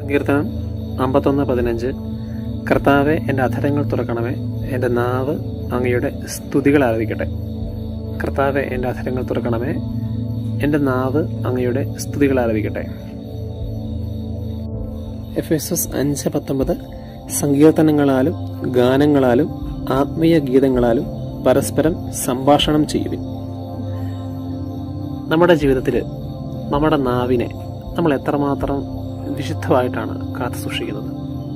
സങ്കീർത്തനം അമ്പത്തൊന്ന് പതിനഞ്ച് കർത്താവെ എൻ്റെ അധരങ്ങൾ തുറക്കണമേ എൻ്റെ നാവ് അങ്ങയുടെ സ്തുതികൾ ആലപിക്കട്ടെ കർത്താവെ എൻ്റെ അധരങ്ങൾ തുറക്കണമേ എൻ്റെ നാവ് അങ്ങയുടെ സ്തുതികൾ ആലപിക്കട്ടെ എഫ് എസ് എസ് അഞ്ച് പത്തൊമ്പത് സങ്കീർത്തനങ്ങളാലും ഗാനങ്ങളാലും ആത്മീയ ഗീതങ്ങളാലും പരസ്പരം സംഭാഷണം ചെയ്യുവിൻ നമ്മുടെ ജീവിതത്തിൽ നമ്മുടെ നാവിനെ നമ്മൾ എത്രമാത്രം വിശുദ്ധമായിട്ടാണ് കാത്തു സൂക്ഷിക്കുന്നത്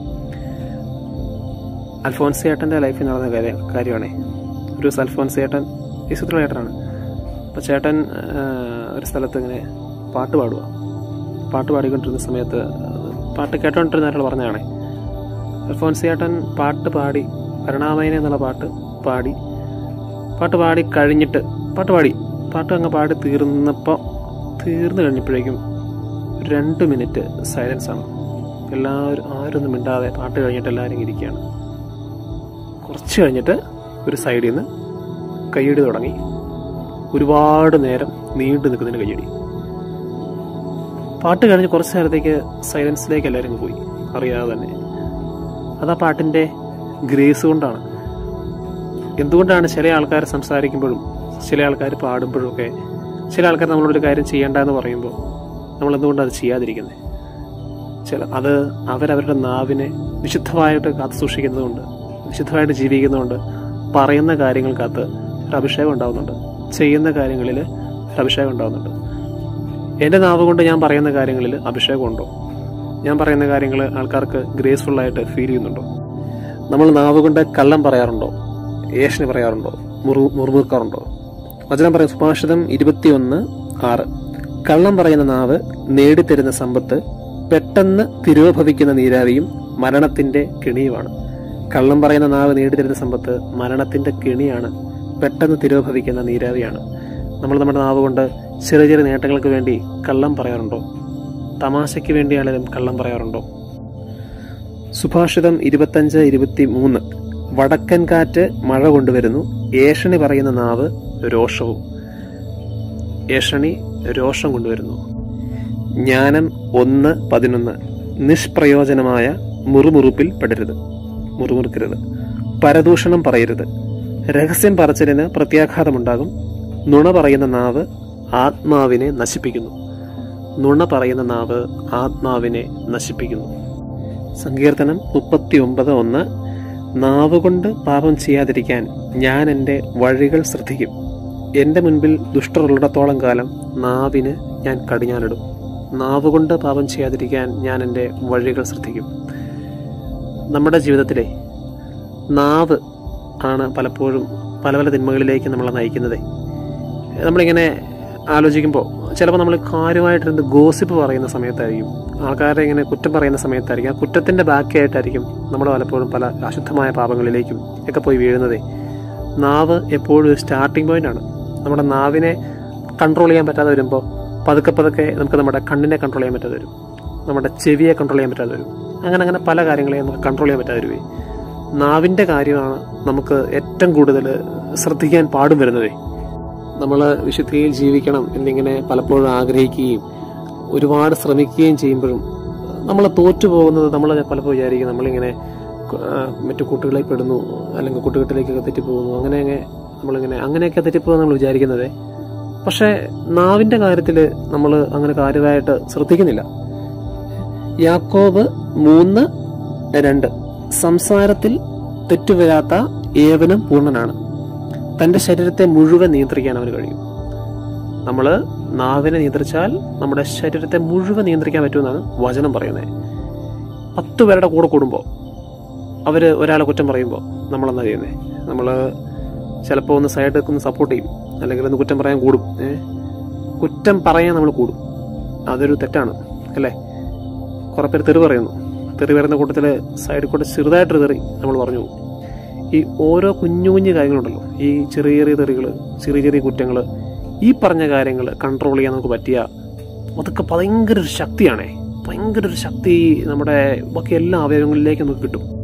അൽഫോൻസിയേട്ടൻ്റെ ലൈഫിൽ നടന്ന കാര്യം കാര്യമാണേ ഒരു ദിവസം അൽഫോൻസിയേട്ടൻ യേശുത്ര ചേട്ടനാണ് അപ്പോൾ ചേട്ടൻ ആ, ഒരു സ്ഥലത്ത് ഇങ്ങനെ പാട്ട് പാടുക പാട്ട് പാടിക്കൊണ്ടിരുന്ന സമയത്ത് പാട്ട് കേട്ടോണ്ടിരുന്ന ഒരാൾ പറഞ്ഞതാണേ അൽഫോൻസിയേട്ടൻ പാട്ട് പാടി കരുണാമയനെ എന്നുള്ള പാട്ട് പാടി പാട്ട് പാടി കഴിഞ്ഞിട്ട് പാട്ട് പാടി പാട്ട് അങ്ങ് പാടി തീർന്നപ്പോൾ തീർന്നു കഴിഞ്ഞപ്പോഴേക്കും ഒരു രണ്ട് മിനിറ്റ് സൈലൻസ് ആണ് എല്ലാവരും ആരും ഒന്നും മിണ്ടാതെ പാട്ട് കഴിഞ്ഞിട്ട് എല്ലാവരും ഇരിക്കുകയാണ് കുറച്ച് കഴിഞ്ഞിട്ട് ഒരു സൈഡിൽ നിന്ന് കൈയടി തുടങ്ങി ഒരുപാട് നേരം നീണ്ടു നിൽക്കുന്നതിന് കൈയടി പാട്ട് കഴിഞ്ഞ് കുറച്ച് നേരത്തേക്ക് സൈലൻസിലേക്ക് എല്ലാവരും അങ്ങ് പോയി അറിയാതെ തന്നെ അത് ആ പാട്ടിൻ്റെ ഗ്രേസ് കൊണ്ടാണ് എന്തുകൊണ്ടാണ് ചില ആൾക്കാർ സംസാരിക്കുമ്പോഴും ചില ആൾക്കാർ പാടുമ്പോഴും ഒക്കെ ചില ആൾക്കാർ നമ്മളൊരു കാര്യം ചെയ്യേണ്ട എന്ന് പറയുമ്പോൾ നമ്മൾ എന്തുകൊണ്ടാണ് അത് ചെയ്യാതിരിക്കുന്നത് ചില അത് അവരവരുടെ നാവിനെ വിശുദ്ധമായിട്ട് കാത്തു സൂക്ഷിക്കുന്നതുകൊണ്ട് വിശുദ്ധമായിട്ട് ജീവിക്കുന്നതുകൊണ്ട് പറയുന്ന കാര്യങ്ങൾക്കകത്ത് ഒരു അഭിഷേകം ഉണ്ടാകുന്നുണ്ട് ചെയ്യുന്ന കാര്യങ്ങളിൽ ഒരു അഭിഷേകം ഉണ്ടാകുന്നുണ്ട് എൻ്റെ നാവ് കൊണ്ട് ഞാൻ പറയുന്ന കാര്യങ്ങളിൽ അഭിഷേകമുണ്ടോ ഞാൻ പറയുന്ന കാര്യങ്ങൾ ആൾക്കാർക്ക് ഗ്രേസ്ഫുള്ളായിട്ട് ഫീൽ ചെയ്യുന്നുണ്ടോ നമ്മൾ നാവ് കൊണ്ട് കള്ളം പറയാറുണ്ടോ ഏഷന് പറയാറുണ്ടോ മുറു മുറുമുറുക്കാറുണ്ടോ വചനം പറയും സുഭാഷിതം ഇരുപത്തിയൊന്ന് ആറ് കള്ളം പറയുന്ന നാവ് നേടിത്തരുന്ന സമ്പത്ത് പെട്ടെന്ന് തിരോഭവിക്കുന്ന നീരാവിയും മരണത്തിന്റെ കെണിയുമാണ് കള്ളം പറയുന്ന നാവ് നേടിത്തരുന്ന സമ്പത്ത് മരണത്തിന്റെ കെണിയാണ് പെട്ടെന്ന് തിരോഭവിക്കുന്ന നീരാവിയാണ് നമ്മൾ നമ്മുടെ നാവ് കൊണ്ട് ചെറിയ ചെറിയ നേട്ടങ്ങൾക്ക് വേണ്ടി കള്ളം പറയാറുണ്ടോ തമാശയ്ക്ക് വേണ്ടിയാണെങ്കിലും കള്ളം പറയാറുണ്ടോ സുഭാഷിതം ഇരുപത്തഞ്ച് ഇരുപത്തി മൂന്ന് വടക്കൻ കാറ്റ് മഴ കൊണ്ടുവരുന്നു ഏഷണി പറയുന്ന നാവ് രോഷവും ഏഷണി രോഷം കൊണ്ടുവരുന്നു ജ്ഞാനം ഒന്ന് പതിനൊന്ന് നിഷ്പ്രയോജനമായ മുറുമുറുപ്പിൽ പെടരുത് മുറുമുറുക്കരുത് പരദൂഷണം പറയരുത് രഹസ്യം പറച്ചിലിന് പ്രത്യാഘാതമുണ്ടാകും നുണ പറയുന്ന നാവ് ആത്മാവിനെ നശിപ്പിക്കുന്നു നുണ പറയുന്ന നാവ് ആത്മാവിനെ നശിപ്പിക്കുന്നു സങ്കീർത്തനം മുപ്പത്തി ഒമ്പത് ഒന്ന് നാവ് കൊണ്ട് പാപം ചെയ്യാതിരിക്കാൻ ഞാൻ എൻ്റെ വഴികൾ ശ്രദ്ധിക്കും എൻ്റെ മുൻപിൽ ദുഷ്ടറുള്ളിടത്തോളം കാലം നാവിന് ഞാൻ കടിഞ്ഞാനിടും നാവ് കൊണ്ട് പാപം ചെയ്യാതിരിക്കാൻ ഞാൻ എൻ്റെ വഴികൾ ശ്രദ്ധിക്കും നമ്മുടെ ജീവിതത്തിലെ നാവ് ആണ് പലപ്പോഴും പല പല തിന്മകളിലേക്ക് നമ്മളെ നയിക്കുന്നത് നമ്മളിങ്ങനെ ആലോചിക്കുമ്പോൾ ചിലപ്പോൾ നമ്മൾ കാര്യമായിട്ടിരുന്ന് ഗോസിപ്പ് പറയുന്ന സമയത്തായിരിക്കും ആൾക്കാരെ ഇങ്ങനെ കുറ്റം പറയുന്ന സമയത്തായിരിക്കും ആ കുറ്റത്തിൻ്റെ ബാക്കിയായിട്ടായിരിക്കും നമ്മൾ പലപ്പോഴും പല അശുദ്ധമായ പാപങ്ങളിലേക്കും ഒക്കെ പോയി വീഴുന്നതേ നാവ് എപ്പോഴും ഒരു സ്റ്റാർട്ടിംഗ് പോയിന്റ് ആണ് നമ്മുടെ നാവിനെ കൺട്രോൾ ചെയ്യാൻ പറ്റാതെ വരുമ്പോൾ പതുക്കെ പതുക്കെ നമുക്ക് നമ്മുടെ കണ്ണിനെ കൺട്രോൾ ചെയ്യാൻ പറ്റാതെ വരും നമ്മുടെ ചെവിയെ കൺട്രോൾ ചെയ്യാൻ പറ്റാതെ വരും അങ്ങനെ അങ്ങനെ പല കാര്യങ്ങളെയും നമുക്ക് കൺട്രോൾ ചെയ്യാൻ പറ്റാതെ വരുവേ നാവിൻ്റെ കാര്യമാണ് നമുക്ക് ഏറ്റവും കൂടുതൽ ശ്രദ്ധിക്കാൻ പാടും വരുന്നതേ നമ്മൾ വിശുദ്ധിയിൽ ജീവിക്കണം എന്നിങ്ങനെ പലപ്പോഴും ആഗ്രഹിക്കുകയും ഒരുപാട് ശ്രമിക്കുകയും ചെയ്യുമ്പോഴും നമ്മൾ തോറ്റു പോകുന്നത് നമ്മൾ പലപ്പോഴും വിചാരിക്കും നമ്മളിങ്ങനെ ആ, മറ്റു കൂട്ടുകളിൽ പെടുന്നു അല്ലെങ്കിൽ കൂട്ടുകെട്ടിലേക്കൊക്കെ തെറ്റിപ്പോകുന്നു അങ്ങനെയൊക്കെ നമ്മളിങ്ങനെ അങ്ങനെയൊക്കെ തെറ്റിപ്പോകുന്നു നമ്മൾ വിചാരിക്കുന്നത് പക്ഷേ നാവിൻ്റെ കാര്യത്തിൽ നമ്മൾ അങ്ങനെ കാര്യമായിട്ട് ശ്രദ്ധിക്കുന്നില്ല യാക്കോബ് മൂന്ന് രണ്ട് സംസാരത്തിൽ തെറ്റുവരാത്ത ഏവനും പൂർണ്ണനാണ് തൻ്റെ ശരീരത്തെ മുഴുവൻ നിയന്ത്രിക്കാൻ അവന് കഴിയും നമ്മൾ നാവിനെ നിയന്ത്രിച്ചാൽ നമ്മുടെ ശരീരത്തെ മുഴുവൻ നിയന്ത്രിക്കാൻ പറ്റുമെന്നാണ് വചനം പറയുന്നത് പത്ത് പേരുടെ കൂടെ കൂടുമ്പോൾ അവർ ഒരാളെ കുറ്റം പറയുമ്പോൾ നമ്മളെന്താ ചെയ്യുന്നത് നമ്മൾ ചിലപ്പോൾ ഒന്ന് സൈഡ് ഒന്ന് സപ്പോർട്ട് ചെയ്യും അല്ലെങ്കിൽ ഒന്ന് കുറ്റം പറയാൻ കൂടും ഏ? കുറ്റം പറയാൻ നമ്മൾ കൂടും അതൊരു തെറ്റാണ് അല്ലേ കുറേ പേര് തെറി പറയുന്നു തെറി പറയുന്ന കൂട്ടത്തിൽ സൈഡിൽ കൂടെ ചെറുതായിട്ടൊരു തെറി നമ്മൾ പറഞ്ഞു പോകും ഈ ഓരോ കുഞ്ഞു കുഞ്ഞു കാര്യങ്ങളുണ്ടല്ലോ ഈ ചെറിയ ചെറിയ തെറികൾ ചെറിയ ചെറിയ കുറ്റങ്ങൾ ഈ പറഞ്ഞ കാര്യങ്ങൾ കൺട്രോൾ ചെയ്യാൻ നമുക്ക് പറ്റിയ അതൊക്കെ ഭയങ്കര ഒരു ശക്തിയാണേ ഭയങ്കര ഒരു ശക്തി നമ്മുടെ ബാക്കി എല്ലാ അവയവങ്ങളിലേക്കും നമുക്ക് കിട്ടും